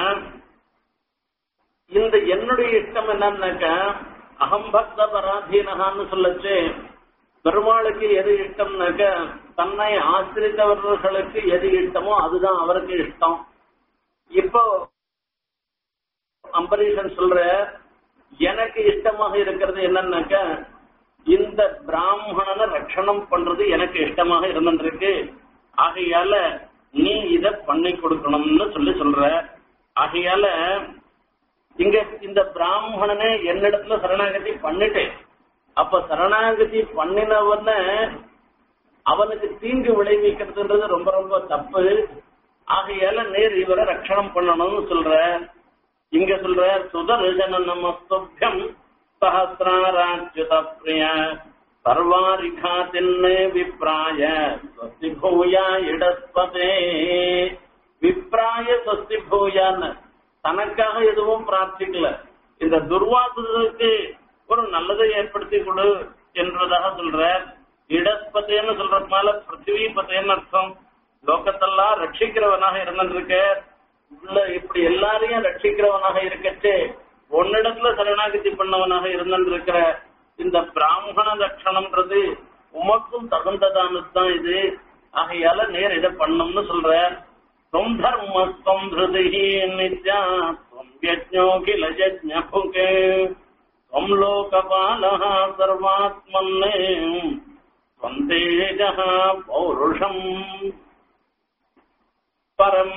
இந்த என்னுடைய இஷ்டம் என்னன்னாக்க அகம்பக்த பராதீனகான்னு சொல்லச்சு பெருமாளுக்கு எது இஷ்டம்னாக்க தன்னை ஆசிரித்தவர்களுக்கு எது இஷ்டமோ அதுதான் அவருக்கு இஷ்டம் இப்போ அம்பரீஷன் சொல்ற எனக்கு இஷ்டமாக இருக்கிறது என்னன்னாக்க இந்த பிராமணனை ரட்சணம் பண்றது எனக்கு இஷ்டமாக இருந்திருக்கு ஆகையால நீ இத பண்ணி கொடுக்கணும்னு சொல்லி சொல்ற ஆகையால இங்க இந்த பிராமணனை என்னிடத்துல சரணாகதி பண்ணிட்டேன் அப்ப சரணாகதி பண்ணினவன அவனுக்கு தீங்கு விளைவிக்கிறதுன்றது ரொம்ப ரொம்ப தப்பு ஆகையால நேர் இவரை ரட்சணம் பண்ணணும்னு சொல்ற இங்க சொல்ற சுதர்சன நமஸ்துபியம் சஹசிராராஜ்யுத பிரிய சர்வாரிகாத்தின்னு விப்ராய ஸ்வஸ்தி பூயா இடஸ்பதே விப்ராய ஸ்வஸ்தி பூயான்னு தனக்காக எதுவும் பிரார்த்திக்கல இந்த துர்வாசுக்கு ஒரு நல்லதை ஏற்படுத்தி கொடு என்றதாக சொல்ற இடஸ்பதேன்னு சொல்றதுனால பிருத்திவி பதேன்னு அர்த்தம் லோகத்தெல்லாம் ரட்சிக்கிறவனாக இருந்திருக்க உள்ள இப்படி எல்லாரையும் ரட்சிக்கிறவனாக இருக்கச்சே உன்னிடத்துல சரணாகதி பண்ணவனாக இருந்திருக்கிற இந்த பிராமண லட்சணம்ன்றது உமக்கும் தகுந்ததானது தான் இது ஆகையால நேர் இதை பண்ணணும்னு சொல்ற त्वम् धर्मस्त्वम् हृदिः नित्या त्वम् यज्ञोऽखिल यज्ञभुके त्वम् लोकपालः सर्वात्मन्ने त्वम् तेजः पौरुषम् பரம்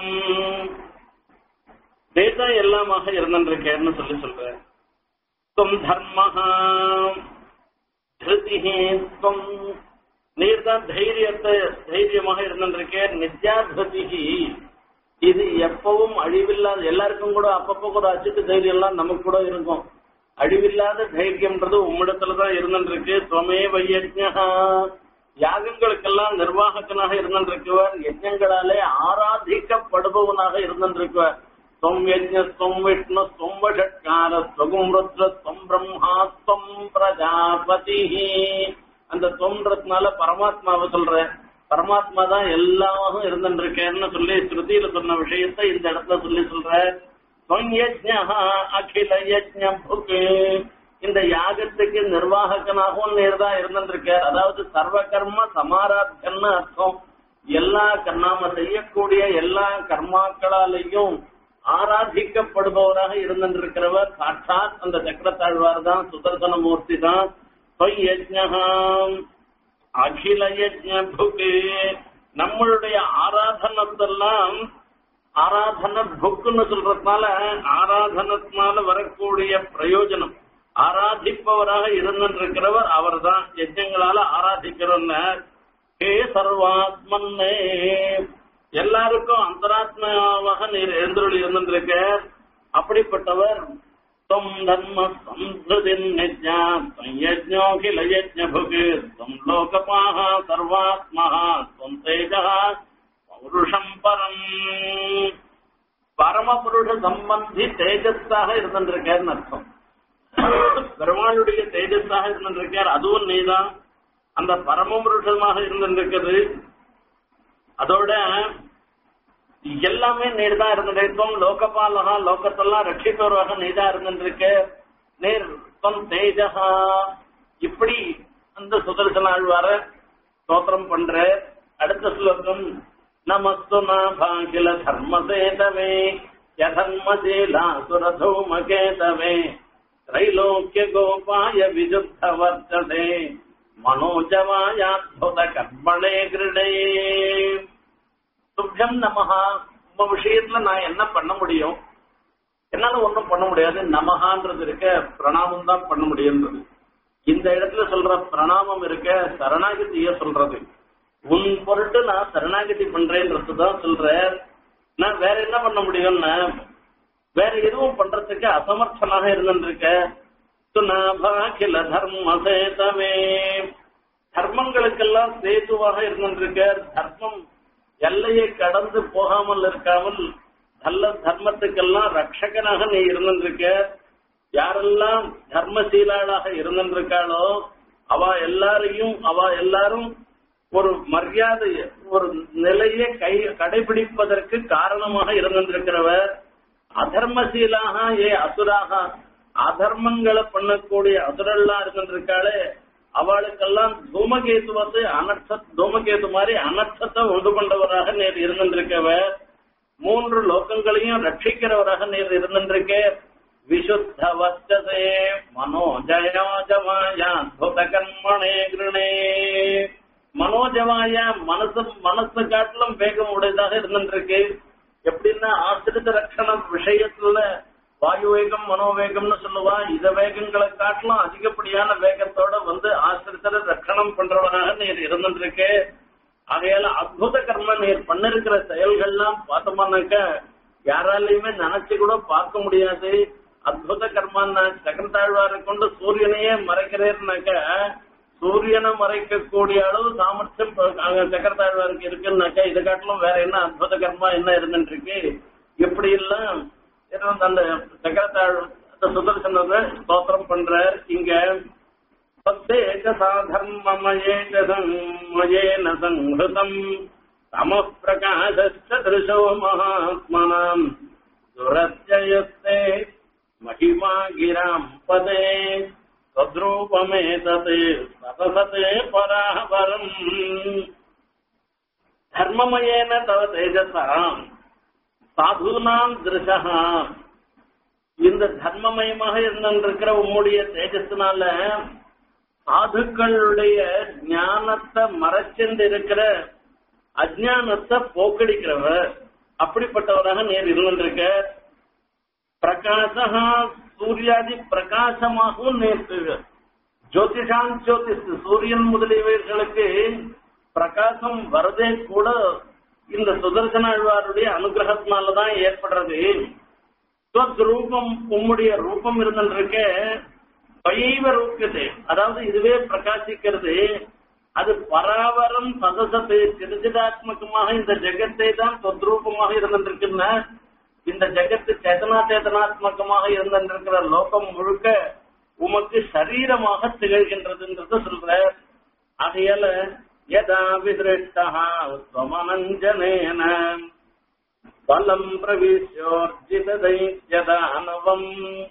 தேசம் எல்லாமாக இருந்திருக்கேன்னு சொல்லி சொல்ற துவம் தர்மஹா திருதிஹி துவம் நீர் தான் தைரியத்தை தைரியமாக இருந்திருக்கேன் நித்யாதிபதிகி இது எப்பவும் அழிவில்லாத எல்லாருக்கும் கூட அப்பப்போ கூட அச்சுட்டு தைரியம் எல்லாம் நமக்கு கூட இருக்கும் அழிவில்லாத தைரியம்ன்றது உம்மிடத்துலதான் இருந்திருக்கு துவமே வையஜா யாகங்களுக்கெல்லாம் நிர்வாகக்கனாக இருந்திருக்குவர் யஜ்ஞங்களாலே ஆராதிக்கப்படுபவனாக இருந்திருக்குவர் त्वम् यज्ञस्त्वम् विष्णुस्त्वम् वषट्कारस्त्वम् रुद्रस्त्वम् பிரம்மாஸ்துவம் பிரஜாபதிः அந்த தொன்றதுனால பரமாத்மாவை சொல்ற பரமாத்மா தான் எல்லாமும் இருந்துருக்கேன்னு சொல்லி ஸ்ருதியில சொன்ன விஷயத்தை இந்த இடத்துல சொல்லி சொல்ற தொன்யஜ்ஞா அகில யஜ்ஞம் புக்கு இந்த யாகத்துக்கு நிர்வாகக்கனாகவும் நேர் தான் இருந்திருக்கார் அதாவது சர்வ கர்ம சமாராத்தன்னு அர்த்தம் எல்லா நாம செய்யக்கூடிய எல்லா கர்மாக்களாலையும் ஆராதிக்கப்படுபவராக இருந்திருக்கிறவர் சாட்சாத் அந்த சக்கரத்தாழ்வார் தான் சுதர்சன மூர்த்தி தான் யஜ்ஞகாம் அகில யஜ்ஞ புக்கு நம்மளுடைய ஆராதனத்தெல்லாம் ஆராதன புக்குன்னு சொல்றதுனால ஆராதனத்தினால வரக்கூடிய பிரயோஜனம் ஆராதிப்பவராக இருந்திருக்கிறவர் அவர் தான் யஜ்ஞங்களால ஆராதிக்கிறவர் ஹே சர்வாத்மன்னே எல்லாருக்கும் அந்தராத்மாவாக நீர் எழுந்தருள் இருந்திருக்க அப்படிப்பட்டவர் त्वम् धर्म संसृतिर्निज्ञा त्वम् यज्ञोऽखिल यज्ञभुक् त्वम् लोकपाः सर्वात्मः त्वम् तेजः பௌருஷம் பரம் பரமபுருஷ சம்பந்தி தேஜஸாக இருந்திருக்காருன்னு அர்த்தம் பெருமாளுடைய தேஜஸாக இருந்திருக்கார் அதுவும் நீதான் அந்த பரமபுருஷமாக இருந்திருக்கிறது அதோட எல்லாமே நீர் தான் இருந்திருக்கும் லோகபாலகா லோகத்தெல்லாம் ரட்சிப்பவராக நீதான் இருந்திருக்க நேர் தொன் தேஜகா இப்படி அந்த சுதர்சன ஆழ்வார ஸ்தோத்திரம் பண்ற அடுத்த ஸ்லோகம் நமஸ்து நாபாகில தர்மசேதவே யதர்மசீலா சுரதூமகேதவே त्रैलोक्य गोपाय विजुक्त वर्तते मनोजवायाद्भुत கர்மணே கிருடே துப்யம் நமஹா உங்க விஷயத்துல நான் என்ன பண்ண முடியும் என்னால ஒண்ணும் பண்ண முடியாது நமஹான்றது இருக்க பிரணாமம் தான் பண்ண முடியுன்றது இந்த இடத்துல சொல்ற பிரணாமம் இருக்க சரணாகதிய சொல்றது உன் பொருட்டு நான் சரணாகதி பண்றேன்றது தான் சொல்ற நான் வேற என்ன பண்ண முடியும்னா வேற எதுவும் பண்றதுக்கு அசமர்த்தனாக இருந்திருக்க சுனாபாகில தர்ம சேதமே தர்மங்களுக்கெல்லாம் சேதுவாக இருந்திருக்க தர்மம் எல்லையை கடந்து போகாமல் இருக்காமல் நல்ல தர்மத்துக்கெல்லாம் ரட்சகனாக நீ இருந்திருக்க யாரெல்லாம் தர்மசீலாளாக இருந்திருக்காளோ அவ எல்லாரையும் அவ எல்லாரும் ஒரு மரியாதை ஒரு நிலையை கை கடைபிடிப்பதற்கு காரணமாக இருந்திருக்கிறவர் அதர்மசீலாக ஏ அசுராக அதர்மங்களை பண்ணக்கூடிய அசுரெல்லாம் இருந்திருக்காளே அவளுக்கெல்லாம் தூமகேதுவத்தை அனர்த்த தூமகேது மாதிரி அனர்த்தத்தை உண்டு கொண்டவராக நேர் இருந்திருக்கவர் மூன்று லோகங்களையும் ரட்சிக்கிறவராக நேர் இருந்திருக்க விசுத்த வச்சதே மனோஜயாஜமாயாத்புத கர்மணே கிருணே மனோஜமாய மனசு மனசு காட்டிலும் வேகம் உடையதாக இருந்திருக்கு எப்படின்னா ஆசிரித ரட்சணம் விஷயத்துல வாயு வேகம் மனோவேகம்னு சொல்லுவா இத வேகங்களை காட்டிலும் அதிகப்படியான வேகத்தோட வந்து ஆசிரித்தரை ரட்சணம் பண்றவனாக நீர் இருந்திருக்கு ஆகையால அற்புத கர்ம நீர் பண்ணிருக்கிற செயல்கள்லாம் பார்த்தோம்னாக்க யாராலையுமே நினைச்சு கூட பார்க்க முடியாது அற்புத கர்மான்னா சக்கரத்தாழ்வாரை கொண்டு சூரியனையே மறைக்கிறேன்னாக்க சூரியனை மறைக்கக்கூடிய அளவு சாமர்த்தியம் சக்கரத்தாழ்வாருக்கு இருக்குன்னாக்கா இதை காட்டிலும் வேற என்ன அற்புத கர்மா என்ன இருந்துருக்கு இப்படி எல்லாம் அந்த சக்கரத்தாழ் சுதர்சனத்தை ஸ்தோத்திரம் பண்றார் இங்க சாதர்மமயேன சங்கிருதம் தம பிரகாசோ மகாத்மனாம் துரத்யயஸ்தே महिमा गिराम् पदे तद्रूपमेतत् सतसते परावरम् धर्ममयेन तव तेजसा சாதுனாம் திருஷா இந்த தர்மமயமாக இருந்திருக்கிற உம்முடைய தேஜஸ்னால சாதுக்களுடைய ஞானத்தை மறைச்சிருந்து இருக்கிற அஜானத்தை போக்கடிக்கிறவர் அப்படிப்பட்டவராக நேர் இருந்திருக்க பிரகாசா சூர்யாதி பிரகாசமாகவும் நேற்று ஜோதிஷான் ஜோதிஷ் சூரியன் முதலியவர்களுக்கு பிரகாசம் வரதே கூட இந்த சுதர்சன ஆழ்வாருடைய அனுகிரகத்தினாலதான் ஏற்படுறது ரூபம் உம்முடைய ரூபம் இருந்திருக்க பைவ ரூபியது அதாவது இதுவே பிரகாசிக்கிறது அது பராவரம் சதசத்து சிறுசிதாத்மகமாக இந்த ஜெகத்தை தான் தொத்ரூபமாக இருந்திருக்குன்னா இந்த ஜெகத்து சேதனா சேதனாத்மகமாக இருந்திருக்கிற லோகம் முழுக்க உமக்கு சரீரமாக திகழ்கின்றதுன்றத சொல்ற ஆகையால யதா விதிருஷ்டா ஸ்வமனஞ்சனேன பலம் பிரவிஷ்யோர்ஜிததைத்யதானவம்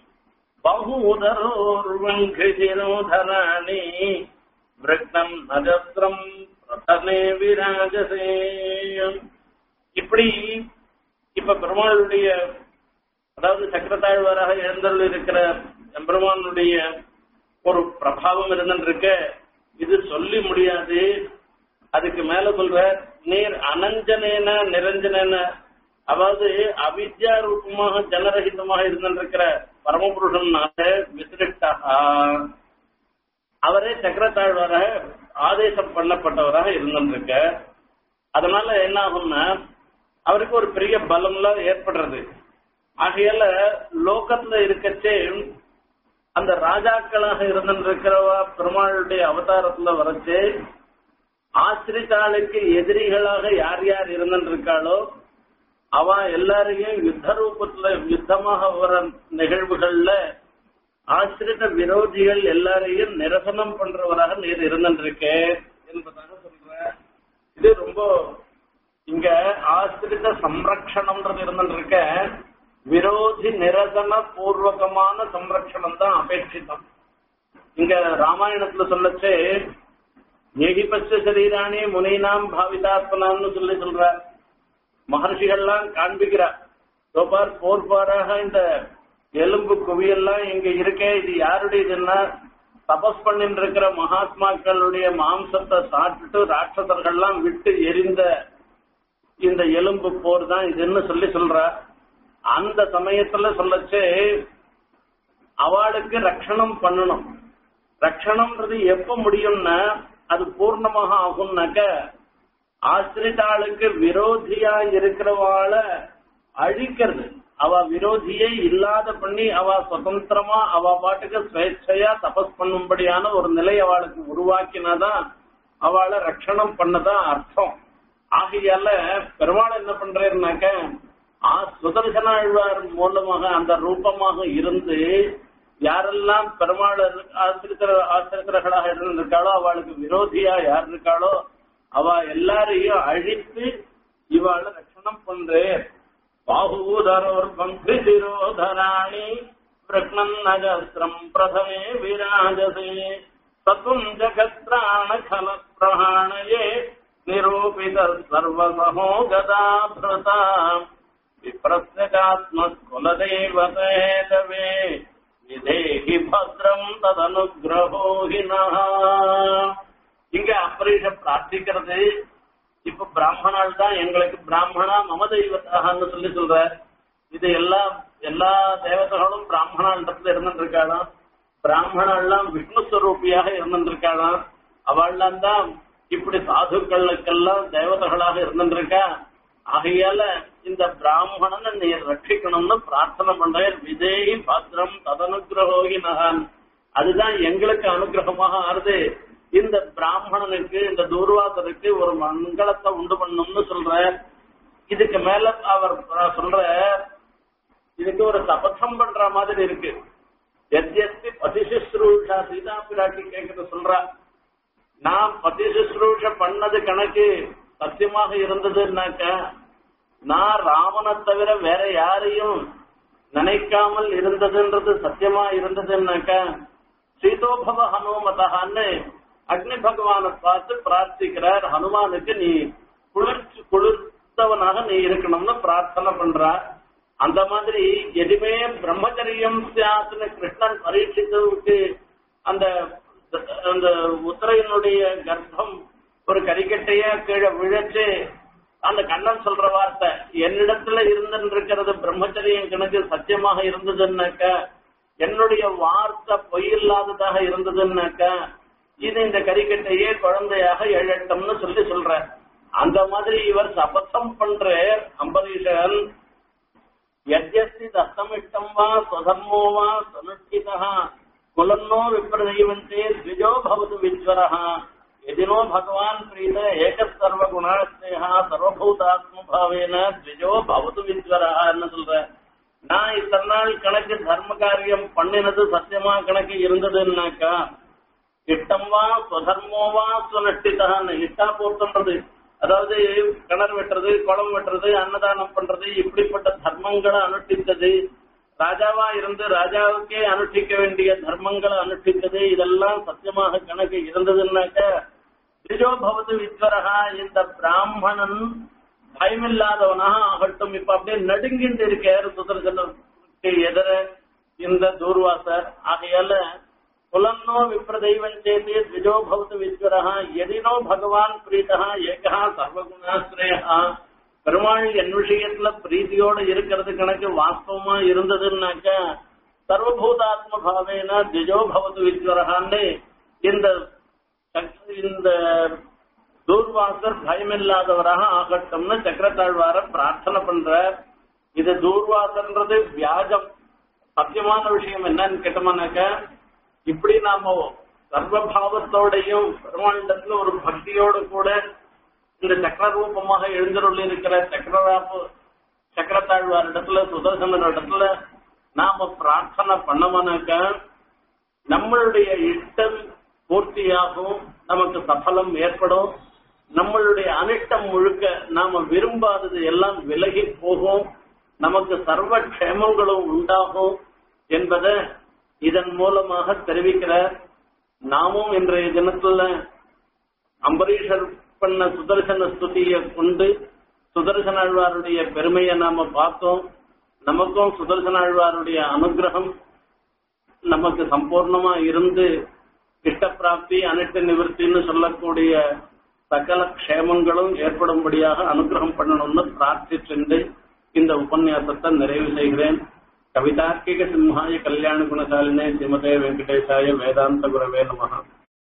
பகூதரோர்வங்கிசிரோதராணி விரக்னம் நஜஸ்திரம் பிரதனே விராஜசே இப்படி இப்ப பெருமாளுடைய அதாவது சக்கரத்தாழ்வாராக எழுந்தருள் இருக்கிற எம்பெருமானுடைய ஒரு பிரபாவம் இருந்துருக்க இது சொல்லி முடியாது அதுக்கு மேல சொல்ற நீர் அனஞ்சனேன நிரஞ்சனேன அதாவது அவித்யா ரூபமாக ஜனரகிதமாக இருந்திருக்கிற பரமபுருஷனாக விசிருஷ்டா அவரே சக்கரத்தாழ்வாராக ஆதேசம் பண்ணப்பட்டவராக இருந்திருக்க அதனால என்ன ஆகும்னா அவருக்கு ஒரு பெரிய பலம்லாம் ஏற்படுறது ஆகையால லோகத்துல இருக்கச்சே அந்த ராஜாக்களாக இருந்திருக்கிறவா பெருமாளுடைய அவதாரத்துல வரச்சு ஆசிரித்தாளுக்கு எதிரிகளாக யார் யார் இருந்திருக்காளோ அவ எல்லாரையும் யுத்த ரூபத்துல யுத்தமாக வர நிகழ்வுகள்ல ஆசிரித விரோதிகள் எல்லாரையும் நிரசனம் பண்றவராக நீர் இருந்திருக்கே என்பதாக சொல்ற இது ரொம்ப இங்க ஆசிரித சம்ரக்ஷணம்ன்றது இருந்திருக்க விரோதி நிரசன பூர்வகமான சம்ரக்ஷணம் தான் அபேட்சிதம் இங்க ராமாயணத்துல சொல்லச்சே ஏகி பச்ச சரீராணி முனினாம் பாவிதாத்மனாம்னு சொல்லி சொல்ற மகர்ஷிகள்லாம் காண்பிக்கிறார் சோபார் போர்பாராக இந்த எலும்பு குவியெல்லாம் இங்க இருக்கே இது யாருடையதுன்னா தபஸ் பண்ணிட்டு இருக்கிற மகாத்மாக்களுடைய மாம்சத்தை சாப்பிட்டுட்டு ராட்சசர்கள்லாம் விட்டு எரிந்த இந்த எலும்பு போர் தான் இதுன்னு சொல்லி சொல்ற அந்த சமயத்துல சொல்லச்சே அவளுக்கு ரட்சணம் பண்ணணும் ரட்சணம்ன்றது எப்ப முடியும்னா அது பூர்ணமாக ஆகும்னாக்க ஆசிரிதாளுக்கு விரோதியா இருக்கிறவாள அழிக்கிறது அவ விரோதியே இல்லாத பண்ணி அவ சுதந்திரமா அவ பாட்டுக்கு ஸ்வேച്ഛையா தபஸ் பண்ணும்படியான ஒரு நிலை அவளுக்கு உருவாக்கினாதான் அவளை ரட்சணம் பண்ணதான் அர்த்தம் ஆகையால பெருமாள் என்ன பண்றாருனாக்க ஆ சுதர்சனாழ்வார் மூலமாக அந்த ரூபமாக இருந்து யாரெல்லாம் பெருமாள் ஆசிரியர் ஆசிரியர்களாக இருந்திருக்காளோ அவளுக்கு விரோதியா யார் இருக்காளோ அவ எல்லாரையும் அழித்து இவாள ரட்சணம் பண்றே பாகூதரோர் பங்கு சிரோதராணி பிரக்னன் நகஸ்திரம் பிரதமே விராஜசே தத்துவம் ஜகத்ராண கல பிரஹாணயே நிரூபித சர்வசமோ கதாபிரதா விப்ரஸ்யாத்மகுலதேவதேதவே விதேகி பத்ரம் ததனுகிரகோ ஹினஹ இங்க அம்பரீஷ பிரார்த்திக்கிறது இப்ப பிராமணால் தான் எங்களுக்கு பிராமணா மம தெய்வத்தாகன்னு சொல்லி சொல்ற இது எல்லா எல்லா தேவதைகளும் பிராமணாண்டத்துல இருந்துட்டு இருக்காளாம் பிராமணெல்லாம் விஷ்ணு ஸ்வரூபியாக இருந்துட்டு இருக்காளாம் அவள்லாம் தான் இப்படி சாதுக்களுக்கெல்லாம் தேவதைகளாக இருந்துருக்கா ஆகையால இந்த பிராமணனை நீ ரட்சிக்கணும்னு பிரார்த்தனை பண்றேன் விதேகி பாத்திரம் ததனுகிரகோகி நகான் அதுதான் எங்களுக்கு அனுகிரகமாக ஆறுது இந்த பிராமணனுக்கு இந்த தூர்வாசருக்கு ஒரு மங்களத்தை உண்டு பண்ணணும்னு சொல்ற இதுக்கு மேல அவர் சொல்ற இதுக்கு ஒரு சபதம் பண்ற மாதிரி இருக்கு எத்யஸ்தி பதிசுஸ்ரூஷா சீதா பிராட்டி கேட்கறது சொல்றா நான் பதி சுশ্ரூஷ பண்ணது கணக்கு சத்தியமாக இருந்ததுன்னாக்க நான் ராமனை தவிர வேற யாரையும் நினைக்காமல் இருந்ததுன்றது சத்தியமா இருந்ததுன்னாக்க சீதோபவ ஹனுமதான்னு அக்னி பகவானை பார்த்து பிரார்த்திக்கிறார் ஹனுமானுக்கு நீ குளிர்ச்சி குளிர்த்தவனாக நீ இருக்கணும்னு பிரார்த்தனை பண்றார் அந்த மாதிரி எதுவுமே பிரம்மச்சரியம் சியாத்துன்னு கிருஷ்ணன் பரீட்சித்தவுக்கு அந்த அந்த உத்தரையனுடைய கர்ப்பம் ஒரு கரிக்கட்டைய கீழே விழச்சு அந்த கண்ணன் சொல்ற வார்த்தை என்னிடத்துல இருந்திருக்கிறது பிரம்மச்சரியம் கணக்கு சத்தியமாக இருந்ததுன்னாக்க என்னுடைய வார்த்தை பொய்யில்லாததாக இருந்ததுன்னாக்க இது இந்த கரிக்கட்டையே குழந்தையாக எழட்டம்னு சொல்லி சொல்ற அந்த மாதிரி இவர் சபதம் பண்ற அம்பரீஷன் यद्यस्ति दत्तमिष्टं वा स्वधर्मो वा सनुष्ठितः कुलन्नो विप्रदैवन्ते द्विजो भवतु विज्वरः यदि नो भगवान् प्रीत एकः सर्वगुणास्तेः सर्वभूतात्मभावेन द्विजो भवतु विज्वरः என்ன சொல்ற நான் இத்தனை நாள் கணக்கு தர்ம காரியம் பண்ணினது சத்தியமா கணக்கு இருந்ததுன்னாக்கா இஷ்டம் வா ஸ்வதர்மோ வா சுவனஷ்டிதான்னு இஷ்டா போர்த்தன்றது அதாவது கிணறு வெட்டுறது குளம் வெட்டுறது அன்னதானம் பண்றது இப்படிப்பட்ட தர்மங்களை அனுஷ்டித்தது ராஜாவா இருந்து ராஜாவுக்கே அனுஷ்டிக்க வேண்டிய தர்மங்களை அனுஷ்டித்தது இதெல்லாம் சத்தியமாக கணக்கு இருந்ததுன்னாக்க திஜோ பவது விஸ்வரகா இந்த பிராமணன் பயமில்லாதவனாக ஆகட்டும் இப்ப அப்படியே நடுங்கிட்டு இருக்காரு சுதர்சனுக்கு எதிர இந்த தூர்வாசர் ஆகையால குலன்னோ விப்ரதைவம் சேதி द्विजो भवतु विश्वरः यदिनो பகவான் பிரீதா ஏகா சர்வகுணாசிரயா பெருமாள் என் விஷயத்துல பிரீத்தியோட இருக்கிறது கணக்கு வாஸ்தவமா இருந்ததுன்னாக்க சர்வபூதாத்ம பாவேன திஜோ பவத்து விஸ்வரகான்னு இந்த இந்த தூர்வாசர் பயமில்லாதவராக ஆகட்டும்னு சக்கரத்தாழ்வார பிரார்த்தனை பண்ற இது தூர்வாசன்றது வியாஜம் சத்தியமான விஷயம் என்னன்னு கேட்டோம்னாக்க இப்படி நாம சர்வபாவத்தோடையும் பெருமாண்டத்துல ஒரு பக்தியோடு கூட இந்த சக்கர ரூபமாக எழுந்தருள் இருக்கிற சக்கரராப்பு சக்கரத்தாழ்வார் இடத்துல சுதர்சனர் இடத்துல நாம பிரார்த்தனை பண்ணோம்னாக்க நம்மளுடைய இஷ்டம் பூர்த்தியாகும் நமக்கு சஃலம் ஏற்படும் நம்மளுடைய அனிஷ்டம் முழுக்க நாம விரும்பாதது எல்லாம் விலகி போகும் நமக்கு சர்வ க்ஷேமங்களும் உண்டாகும் என்பதை இதன் மூலமாக தெரிவிக்கிறார் நாமும் இன்றைய தினத்துல அம்பரீஷர் பண்ண சுதர்சன ஸ்துதியை கொண்டு சுதர்சன ஆழ்வாருடைய பெருமையை நாம பார்த்தோம் நமக்கும் சுதர்சன ஆழ்வாருடைய அனுகிரகம் நமக்கு சம்பூர்ணமா இருந்து இஷ்டப்பிராப்தி அனிஷ்ட நிவர்த்தின்னு சொல்லக்கூடிய சகல க்ஷேமங்களும் ஏற்படும்படியாக அனுகிரகம் பண்ணணும்னு பிரார்த்திச்சென்று இந்த உபன்யாசத்தை நிறைவு செய்கிறேன் கவிதார்க்கிக சிம்ஹாய கல்யாண குணசாலினே ஸ்ரீமதே வெங்கடேசாய வேதாந்த குரவே நமஹா